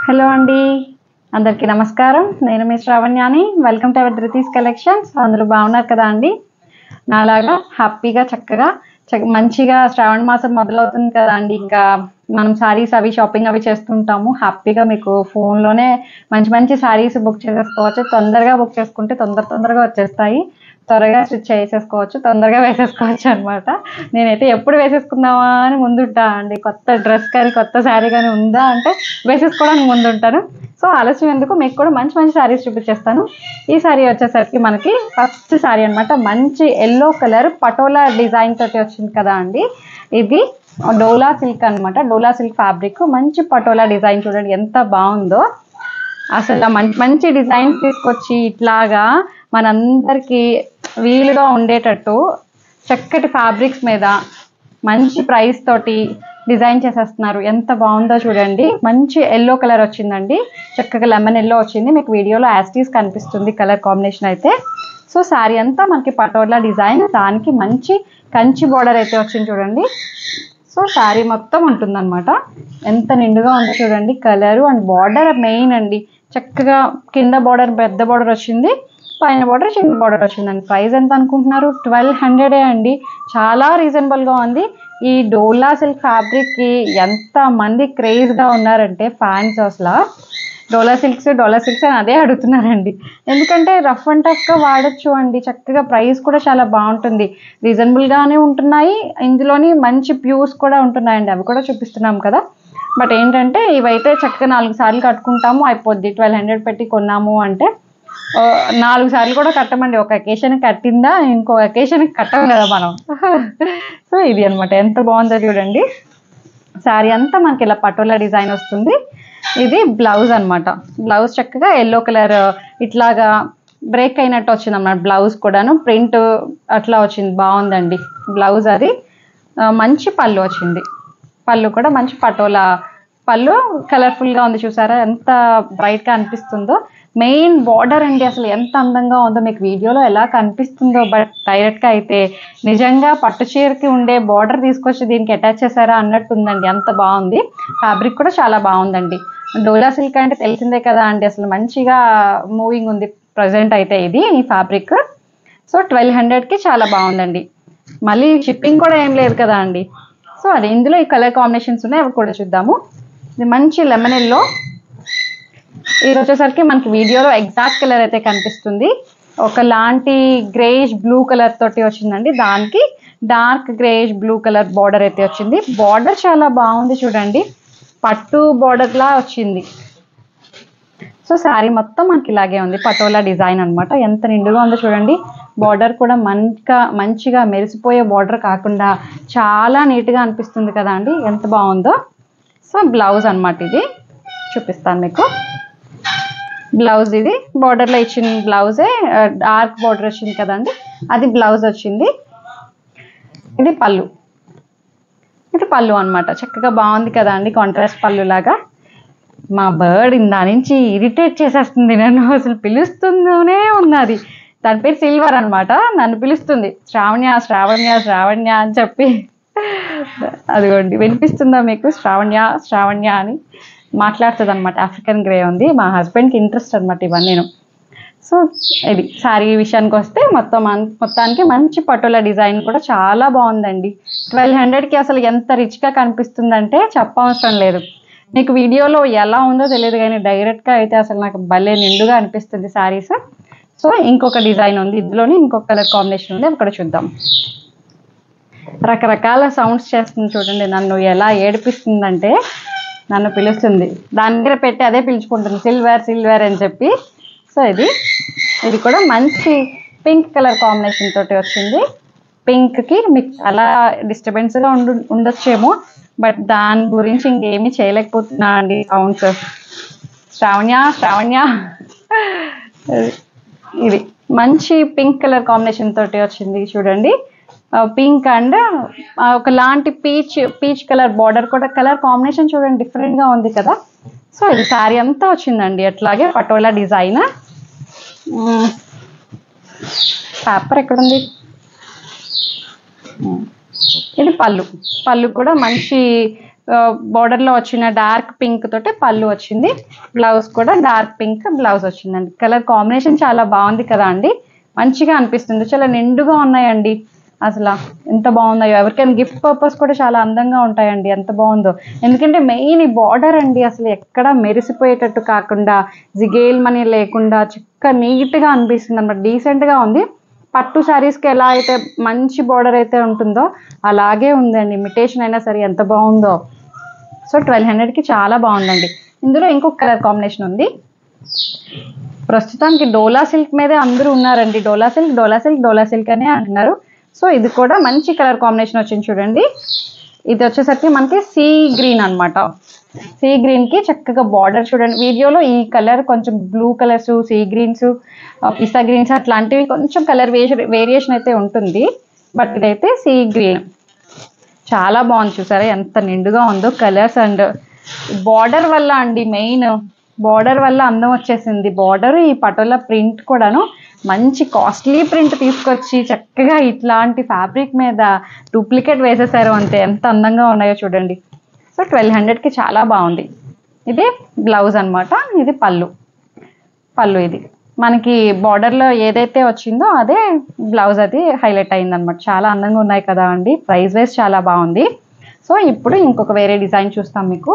Hello అండి అందరికీ నమస్కారం నేను మీ శ్రావణ్యాని welcome to our Dhruti's collections అందరూ బాగున్నారు కదా అండి నాలాగా హ్యాపీగా చక్కగా చక్క మంచిగా శ్రావణ మాసం మొదలవుతుంది కదా అండి ఇంకా మనం సారీస్ అవి షాపింగ్ అవి చేస్తుంటాము హ్యాపీగా మీకు ఫోన్లోనే మంచి మంచి సారీస్ బుక్ చేసేసుకోవచ్చు తొందరగా బుక్ చేసుకుంటే తొందర తొందరగా వచ్చేస్తాయి త్వరగా స్టిచ్ చేసేసుకోవచ్చు తొందరగా వేసేసుకోవచ్చు అనమాట నేనైతే ఎప్పుడు వేసేసుకుందామా అని ముందుంటా అండి కొత్త డ్రెస్ కానీ కొత్త శారీ కానీ ఉందా అంటే వేసేసుకోవడానికి ముందుంటాను సో ఆలస్యం ఎందుకు మీకు కూడా మంచి మంచి శారీస్ చూపించేస్తాను ఈ శారీ వచ్చేసరికి మనకి ఫస్ట్ శారీ అన్నమాట మంచి ఎల్లో కలర్ పటోలా డిజైన్ తోటి వచ్చింది కదా అండి ఇది డోలా సిల్క్ అన్నమాట డోలా సిల్క్ ఫ్యాబ్రిక్ మంచి పటోలా డిజైన్ చూడండి ఎంత బాగుందో అసలు ఆ మంచి మంచి డిజైన్స్ తీసుకొచ్చి ఇట్లాగా మనందరికీ వీలుగా ఉండేటట్టు చక్కటి ఫ్యాబ్రిక్స్ మీద మంచి ప్రైస్ తోటి డిజైన్ చేసేస్తున్నారు ఎంత బాగుందో చూడండి మంచి ఎల్లో కలర్ వచ్చిందండి చక్కగా లెమన్ ఎల్లో వచ్చింది మీకు వీడియోలో యాస్టీస్ కనిపిస్తుంది కలర్ కాంబినేషన్ అయితే సో శారీ అంతా మనకి పటోలా డిజైన్ దానికి మంచి కంచి బోర్డర్ అయితే వచ్చింది చూడండి సో శారీ మొత్తం ఉంటుందన్నమాట ఎంత నిండుగా ఉందో చూడండి కలరు అండ్ బార్డర్ మెయిన్ అండి చక్కగా కింద బార్డర్ పెద్ద బార్డర్ వచ్చింది పైన బార్డర్ చిన్న బార్డర్ వచ్చిందండి ప్రైస్ ఎంత అనుకుంటున్నారు ట్వెల్వ్ హండ్రెడే అండి చాలా రీజనబుల్గా ఉంది ఈ డోలా సిల్క్ ఫ్యాబ్రిక్కి ఎంత మంది క్రేజ్గా ఉన్నారంటే ఫ్యాన్స్ అసలు డోలా సిల్క్స్ డోలా సిల్క్స్ అని అదే అడుగుతున్నారండి ఎందుకంటే రఫ్ అండ్ టఫ్గా వాడచ్చు అండి చక్కగా ప్రైస్ కూడా చాలా బాగుంటుంది రీజనబుల్గానే ఉంటున్నాయి ఇందులోని మంచి ప్యూర్స్ కూడా ఉంటున్నాయండి అవి కూడా చూపిస్తున్నాం కదా బట్ ఏంటంటే ఇవైతే చక్కగా నాలుగు సార్లు కట్టుకుంటాము అయిపోద్ది ట్వెల్వ్ హండ్రెడ్ పెట్టి కొన్నాము అంటే ఆ, నాలుగు సార్లు కూడా కట్టమండి ఒక అకేషన్ కట్టిందా ఇంకో అకేషన్ కట్టం కదా మనం సో ఇది అన్నమాట ఎంత బాగుందో చూడండి శారీ అంతా మనకి ఇలా పటోలా డిజైన్ వస్తుంది ఇది బ్లౌజ్ అన్నమాట బ్లౌజ్ చక్కగా ఎల్లో కలర్ ఇట్లాగా బ్రేక్ అయినట్టు వచ్చింది అన్నమాట బ్లౌజ్ కూడాను ప్రింట్ అట్లా వచ్చింది బాగుందండి బ్లౌజ్ అది ఆ, మంచి పళ్ళు వచ్చింది పళ్ళు కూడా మంచి పటోలా పళ్ళు కలర్ఫుల్గా ఉంది చూసారా ఎంత బ్రైట్గా అనిపిస్తుందో మెయిన్ బార్డర్ అండి అసలు ఎంత అందంగా ఉందో మీకు వీడియోలో ఎలా కనిపిస్తుందో బట్ డైరెక్ట్గా అయితే నిజంగా పట్టు చీరకి ఉండే బార్డర్ తీసుకొచ్చి దీనికి అటాచ్ చేశారా అన్నట్టు ఉందండి అంత బాగుంది ఫ్యాబ్రిక్ కూడా చాలా బాగుందండి డోలా సిల్క్ అంటే తెలిసిందే కదా అండి అసలు మంచిగా మూవింగ్ ఉంది ప్రజెంట్ అయితే ఇది ఈ ఫ్యాబ్రిక్ సో ట్వెల్వ్ హండ్రెడ్కి చాలా బాగుందండి మళ్ళీ షిప్పింగ్ కూడా ఏం లేదు కదా అండి సో అది ఇందులో ఈ కలర్ కాంబినేషన్స్ ఉన్నాయి అవి కూడా చూద్దాము ఇది మంచి లెమన్ ఎల్లో ఇది వచ్చేసరికి మనకి వీడియోలో ఎగ్జాక్ట్ కలర్ అయితే కనిపిస్తుంది ఒకలాంటి గ్రేష్ బ్లూ కలర్ తోటి వచ్చిందండి దానికి dark greyish blue colour border అయితే వచ్చింది బార్డర్ చాలా బాగుంది చూడండి పట్టు border లా వచ్చింది సో శారీ మొత్తం మనకి ఇలాగే ఉంది పటోలా డిజైన్ అన్నమాట ఎంత నిండుగా ఉందో చూడండి బార్డర్ కూడా మంచిగా మంచిగా మెరిసిపోయే బార్డర్ కాకుండా చాలా నీట్గా అనిపిస్తుంది కదా అండి ఎంత బాగుందో సో బ్లౌజ్ అన్నమాట ఇది చూపిస్తాను మీకు బ్లౌజ్ ఇది బార్డర్లో ఇచ్చిన బ్లౌజే డార్క్ బార్డర్ వచ్చింది కదండి అది బ్లౌజ్ వచ్చింది ఇది పళ్ళు ఇది పళ్ళు అన్నమాట చక్కగా బాగుంది కదా అండి కాంట్రాస్ట్ పళ్ళు లాగా మా బర్డ్ ఇందా నుంచి ఇరిటేట్ చేసేస్తుంది నన్ను అసలు పిలుస్తూనే ఉన్నది దాని పేరు సిల్వర్ అన్నమాట నన్ను పిలుస్తుంది శ్రావణ్య శ్రావణ్య శ్రావణ్య అని చెప్పి అదిగోండి వినిపిస్తుందా మీకు శ్రావణ్య శ్రావణ్య అని మాట్లాడుతుంది అనమాట ఆఫ్రికన్ గ్రే ఉంది మా హస్బెండ్కి ఇంట్రెస్ట్ అనమాట ఇవన్నీ సో ఇది శారీ విషయానికి వస్తే మొత్తం అన్- మొత్తానికి మంచి పటోలా డిజైన్ కూడా చాలా బాగుందండి ట్వెల్వ్ హండ్రెడ్కి అసలు ఎంత రిచ్గా కనిపిస్తుందంటే చెప్పవసరం లేదు మీకు వీడియోలో ఎలా ఉందో తెలియదు కానీ డైరెక్ట్గా అయితే అసలు నాకు భలే నిండుగా అనిపిస్తుంది శారీస్ సో ఇంకొక డిజైన్ ఉంది ఇందులోని ఇంకొక కలర్ కాంబినేషన్ ఉంది అక్కడ చూద్దాం రకరకాల సౌండ్స్ చేస్తుంది చూడండి నన్ను ఎలా ఏడిపిస్తుందంటే నన్ను పిలుస్తుంది దాని దగ్గర పెట్టి అదే పిలుచుకుంటుంది సిల్వర్ సిల్వర్ అని చెప్పి సో ఇది ఇది కూడా మంచి పింక్ కలర్ కాంబినేషన్ తోటి వచ్చింది పింక్కి మీకు చాలా డిస్టర్బెన్స్గా ఉండు ఉండొచ్చేమో బట్ దాని గురించి ఇంకేమీ చేయలేకపోతున్నా అండి సౌండ్స్ శ్రావణ్య శ్రావణ్య ఇది మంచి పింక్ కలర్ కాంబినేషన్ తోటి వచ్చింది చూడండి పింక్ అండ్ ఒకలాంటి పీచ్ పీచ్ కలర్ బార్డర్ కూడా కలర్ కాంబినేషన్ చూడండి different గా ఉంది కదా సో ఇది శారీ అంతా వచ్చిందండి అట్లాగే పటోలా డిజైన్ పేపర్ ఎక్కడుంది ఉమ్. ఇది పళ్ళు పళ్ళు కూడా మంచి బార్డర్ లో వచ్చిన డార్క్ పింక్ తోటి పళ్ళు వచ్చింది బ్లౌజ్ కూడా డార్క్ పింక్ బ్లౌజ్ వచ్చిందండి కలర్ కాంబినేషన్ చాలా బాగుంది కదా అండి మంచిగా అనిపిస్తుంది చాలా నిండుగా ఉన్నాయండి అసలు ఎంత బాగున్నాయో ఎవరికైనా గిఫ్ట్ పర్పస్ కూడా చాలా అందంగా ఉంటాయండి ఎంత బాగుందో ఎందుకంటే మెయిన్ ఈ బార్డర్ అండి అసలు ఎక్కడ మెరిసిపోయేటట్టు కాకుండా జిగేల్ మనీ లేకుండా చక్క నీట్గా అనిపిస్తుంది అనమాట డీసెంట్గా ఉంది పట్టు శారీస్కి ఎలా అయితే మంచి బార్డర్ అయితే ఉంటుందో అలాగే ఉందండి ఇమిటేషన్ అయినా సరే ఎంత బాగుందో సో ట్వెల్వ్ హండ్రెడ్కి చాలా బాగుందండి ఇందులో ఇంకొక కలర్ కాంబినేషన్ ఉంది ప్రస్తుతానికి డోలా సిల్క్ మీదే అందరూ ఉన్నారండి Dola silk Dola silk Dola silk అని అంటున్నారు సో ఇది కూడా మంచి కలర్ కాంబినేషన్ వచ్చింది చూడండి ఇది వచ్చేసరికి మనకి సీ గ్రీన్ అనమాట సీ గ్రీన్ కి చక్కగా బార్డర్ చూడండి వీడియోలో ఈ కలర్ కొంచెం బ్లూ కలర్స్ సీ గ్రీన్స్ పిస్తా గ్రీన్స్ అట్లాంటివి కొంచెం కలర్ వేరియేషన్ అయితే ఉంటుంది బట్ ఇదైతే సీ గ్రీన్ చాలా బాగుంది చూసారా ఎంత నిండుగా ఉందో కలర్స్ అండ్ బార్డర్ వల్ల అండి మెయిన్ బార్డర్ వల్ల అందం వచ్చేసింది బార్డర్ ఈ పటోలా ప్రింట్ కూడాను మంచి కాస్ట్లీ ప్రింట్ తీసుకొచ్చి చక్కగా ఇట్లాంటి ఫ్యాబ్రిక్ మీద డూప్లికేట్ వేసేసారు అంతే ఎంత అందంగా ఉన్నాయో చూడండి సో ట్వెల్వ్ హండ్రెడ్కి చాలా బాగుంది ఇది బ్లౌజ్ అన్నమాట ఇది పళ్ళు పళ్ళు ఇది మనకి బార్డర్లో ఏదైతే వచ్చిందో అదే బ్లౌజ్ అది హైలైట్ అయింది అనమాట చాలా అందంగా ఉన్నాయి కదా అండి ప్రైస్ వైజ్ చాలా బాగుంది సో ఇప్పుడు ఇంకొక వేరే డిజైన్ చూస్తాం మీకు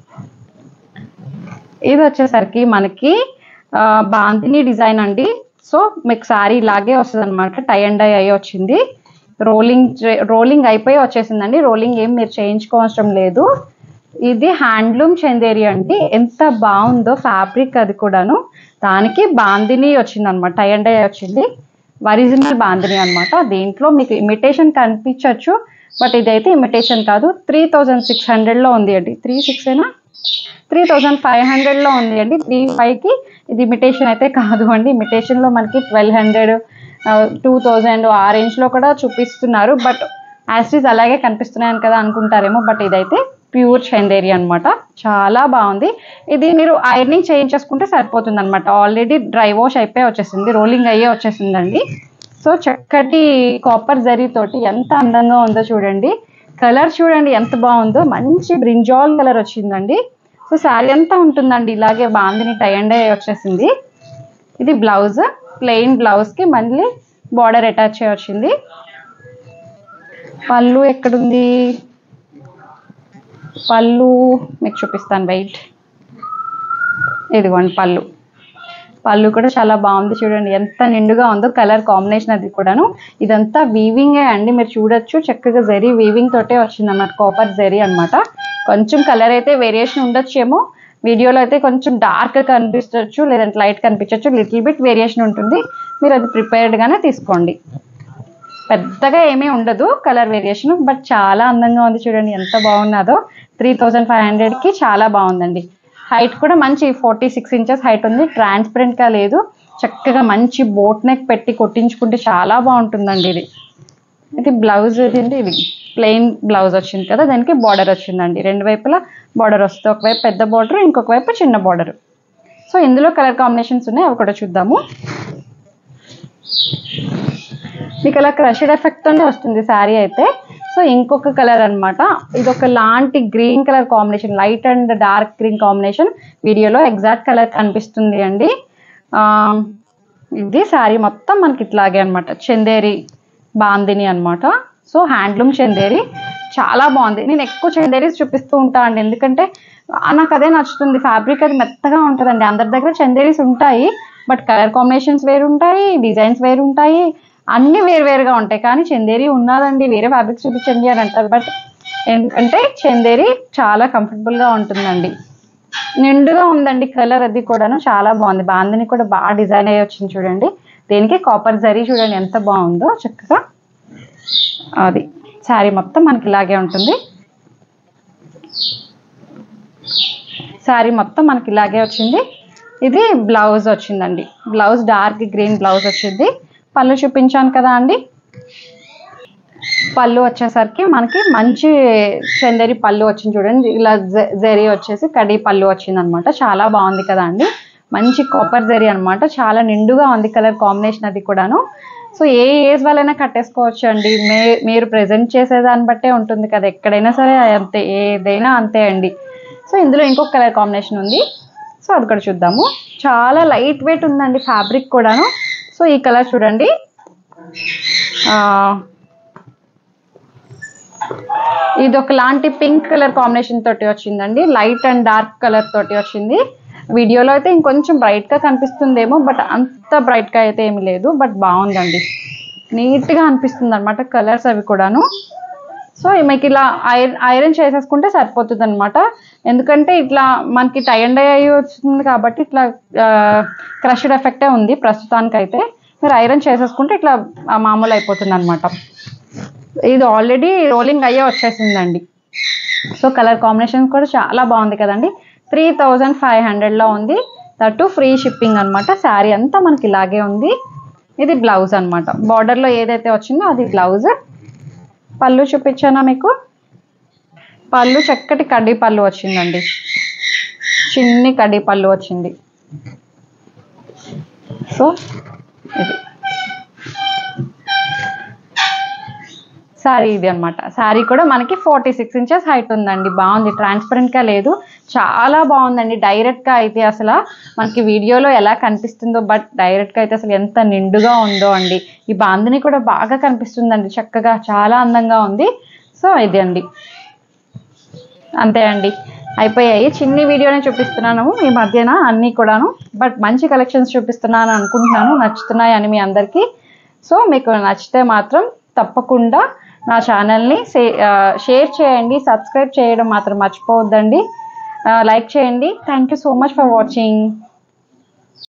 ఇది వచ్చేసరికి మనకి ఆ, బాందిని డిజైన్ అండి సో మీకు సారీ ఇలాగే వస్తుంది అనమాట టై అండ్ డై అయ్యి వచ్చింది రోలింగ్ రోలింగ్ అయిపోయి వచ్చేసిందండి రోలింగ్ ఏం మీరు చేయించుకోవసరం లేదు ఇది హ్యాండ్లూమ్ చందేరి అండి ఎంత బాగుందో ఫ్యాబ్రిక్ అది కూడాను దానికి బాందిని వచ్చింది అనమాట టై అండ్ డై వచ్చింది ఒరిజినల్ బాందిని అన్నమాట దీంట్లో మీకు ఇమిటేషన్ కనిపించవచ్చు బట్ ఇదైతే ఇమిటేషన్ కాదు త్రీ థౌజండ్ సిక్స్ హండ్రెడ్లో ఉంది అండి త్రీ సిక్స్ ఏనా త్రీ థౌజండ్ ఫైవ్ హండ్రెడ్లో ఉంది అండి త్రీ ఫైవ్కి ఇది ఇమిటేషన్ అయితే కాదు అండి ఇమిటేషన్లో మనకి ట్వెల్వ్ హండ్రెడ్ టూ థౌజండ్ ఆ రేంజ్లో కూడా చూపిస్తున్నారు బట్ యాస్టీస్ అలాగే కనిపిస్తున్నాయని కదా అనుకుంటారేమో బట్ ఇదైతే ప్యూర్ చందేరి అన్నమాట చాలా బాగుంది ఇది మీరు ఐరనింగ్ చేయించేసుకుంటే సరిపోతుంది అనమాట ఆల్రెడీ డ్రై వాష్ అయిపోయి వచ్చేసింది రోలింగ్ అయ్యే వచ్చేసిందండి సో చక్కటి కాపర్ జరీ తోటి ఎంత అందంగా ఉందో చూడండి కలర్ చూడండి ఎంత బాగుందో మంచి బ్రింజాల్ కలర్ వచ్చిందండి సో శారీ అంతా ఉంటుందండి ఇలాగే బాందిని టై అండ్ అయ్యి వచ్చేసింది ఇది బ్లౌజ్ ప్లెయిన్ బ్లౌజ్కి మళ్ళీ బార్డర్ అటాచ్ అయ్యి వచ్చింది పళ్ళు ఎక్కడుంది పళ్ళు మీకు చూపిస్తాను వెయిట్ ఇదిగోండి పళ్ళు పళ్ళు కూడా చాలా బాగుంది చూడండి ఎంత నిండుగా ఉందో కలర్ కాంబినేషన్ అది కూడాను ఇదంతా వీవింగే అండి మీరు చూడొచ్చు చక్కగా జరీ వీవింగ్ తోటే వచ్చింది అన్నమాట కాపర్ జరీ అన్నమాట కొంచెం కలర్ అయితే వేరియేషన్ ఉండొచ్చేమో వీడియోలో అయితే కొంచెం డార్క్ కనిపించవచ్చు లేదంటే లైట్ కనిపించవచ్చు లిటిల్ బిట్ వేరియేషన్ ఉంటుంది మీరు అది ప్రిపేర్డ్గానే తీసుకోండి పెద్దగా ఏమీ ఉండదు కలర్ వేరియేషన్ బట్ చాలా అందంగా ఉంది చూడండి ఎంత బాగున్నదో త్రీ థౌజండ్ ఫైవ్ హండ్రెడ్కి చాలా బాగుందండి హైట్ కూడా మంచి ఫార్టీ సిక్స్ ఇంచెస్ హైట్ ఉంది ట్రాన్స్పరెంట్గా లేదు చక్కగా మంచి బోట్ నెక్ పెట్టి కొట్టించుకుంటే చాలా బాగుంటుందండి ఇది ఇది బ్లౌజ్ ఇది ఇది ప్లెయిన్ బ్లౌజ్ వచ్చింది కదా దానికి బార్డర్ వచ్చిందండి రెండు వైపులా బార్డర్ వస్తుంది ఒకవైపు పెద్ద బార్డర్ ఇంకొక వైపు చిన్న బార్డర్ సో ఇందులో కలర్ కాంబినేషన్స్ ఉన్నాయి అవి కూడా చూద్దాము మీకు అలా క్రషడ్ ఎఫెక్ట్ తోనే వస్తుంది శారీ అయితే సో ఇంకొక కలర్ అన్నమాట ఇది ఒక లాంటి green colour combination light and dark green combination వీడియోలో ఎగ్జాక్ట్ కలర్ కనిపిస్తుంది అండి ఆ, ఇది శారీ మొత్తం మనకి ఇట్లాగే అన్నమాట చందేరి బాందిని అన్నమాట సో హ్యాండ్లూమ్ చందేరి చాలా బాగుంది నేను ఎక్కువ చందేరీస్ చూపిస్తూ ఉంటా అండి ఎందుకంటే ఆ, నాకు అదే నచ్చుతుంది ఫ్యాబ్రిక్ అది మెత్తగా ఉంటుందండి అందరి దగ్గర చందేరీస్ ఉంటాయి బట్ కలర్ కాంబినేషన్స్ వేరు ఉంటాయి డిజైన్స్ వేరు ఉంటాయి అన్ని వేరు వేరుగా ఉంటాయి కానీ చందేరి ఉన్నదండి వేరే ఫ్యాబ్రిక్స్ చూపించండి అని అంటారు బట్ ఎందుకంటే చందేరి చాలా comfortable గా ఉంటుందండి నిండుగా ఉందండి కలర్ అది కూడాను చాలా బాగుంది బాందని కూడా బాగా డిజైన్ అయ్యి వచ్చింది చూడండి దీనికి కాపర్ జరీ చూడండి ఎంత బాగుందో చక్కగా అది శారీ మొత్తం మనకి ఇలాగే ఉంటుంది శారీ మొత్తం మనకి ఇలాగే వచ్చింది ఇది బ్లౌజ్ వచ్చిందండి బ్లౌజ్ డార్క్ గ్రీన్ బ్లౌజ్ వచ్చింది పళ్ళు చూపించాను కదా అండి పళ్ళు వచ్చేసరికి మనకి మంచి చందేరి పళ్ళు వచ్చింది చూడండి ఇలా జ- జరీ వచ్చేసి కడి పళ్ళు వచ్చింది అనమాట చాలా బాగుంది కదా అండి మంచి కాపర్ జరీ అన్నమాట చాలా నిండుగా ఉంది కలర్ కాంబినేషన్ అది కూడాను సో ఏ ఏజ్ వాళ్ళైనా కట్టేసుకోవచ్చు అండి మే మీరు ప్రజెంట్ చేసే దాన్ని బట్టే ఉంటుంది కదా ఎక్కడైనా సరే అంతే ఏదైనా అంతే అండి సో ఇందులో ఇంకొక కలర్ కాంబినేషన్ ఉంది సో అది కూడా చూద్దాము చాలా లైట్ వెయిట్ ఉందండి ఫ్యాబ్రిక్ కూడాను సో ఈ కలర్ చూడండి ఆ, ఇది ఒకలాంటి పింక్ కలర్ కాంబినేషన్ తోటి వచ్చిందండి లైట్ అండ్ డార్క్ కలర్ తోటి వచ్చింది వీడియోలో అయితే ఇంకొంచెం బ్రైట్ గా కనిపిస్తుందేమో బట్ అంత బ్రైట్ గా అయితే ఏమి లేదు బట్ బాగుందండి నీట్ గా అనిపిస్తుంది అనమాట కలర్స్ అవి కూడాను సో మీకు ఇలా ఐరన్ ఐరన్ చేసేసుకుంటే సరిపోతుంది అనమాట ఎందుకంటే ఇట్లా మనకి టై అండ్ డై అయ్యి వస్తుంది కాబట్టి ఇట్లా క్రష్డ్ ఎఫెక్టే ఉంది ప్రస్తుతానికైతే మీరు ఐరన్ చేసేసుకుంటే ఇట్లా ఆ, మామూలు అయిపోతుంది అనమాట ఇది ఆల్రెడీ రోలింగ్ అయ్యే వచ్చేసిందండి సో కలర్ కాంబినేషన్ కూడా చాలా బాగుంది కదండి త్రీ థౌజండ్ ఫైవ్ హండ్రెడ్లో ఉంది దట్టు ఫ్రీ షిప్పింగ్ అనమాట శారీ అంతా మనకి ఇలాగే ఉంది ఇది బ్లౌజ్ అనమాట బార్డర్లో ఏదైతే వచ్చిందో అది బ్లౌజ్ పళ్ళు చూపించానా మీకు పళ్ళు చక్కటి కడ్డీ పళ్ళు వచ్చిందండి చిన్ని కడ్డీ పళ్ళు వచ్చింది సో ఇది శారీ ఇది అనమాట శారీ కూడా మనకి ఫార్టీ సిక్స్ ఇంచెస్ హైట్ ఉందండి బాగుంది ట్రాన్స్పరెంట్ గా లేదు చాలా బాగుందండి డైరెక్ట్ గా అయితే అసలు మనకి వీడియోలో ఎలా కనిపిస్తుందో బట్ డైరెక్ట్ గా అయితే అసలు ఎంత నిండుగా ఉందో అండి ఈ బాందిని కూడా బాగా కనిపిస్తుందండి చక్కగా చాలా అందంగా ఉంది సో ఇది అండి అంతే అండి అయిపోయాయి చిన్ని వీడియోనే చూపిస్తున్నాను ఈ మధ్యన అన్నీ కూడాను బట్ మంచి కలెక్షన్స్ చూపిస్తున్నాను అనుకుంటున్నాను నచ్చుతున్నాయి అని మీ అందరికీ సో మీకు నచ్చితే మాత్రం తప్పకుండా నా ఛానల్ని షేర్ చేయండి సబ్స్క్రైబ్ చేయడం మాత్రం మర్చిపోవద్దండి లైక్ చేయండి thank you so much for watching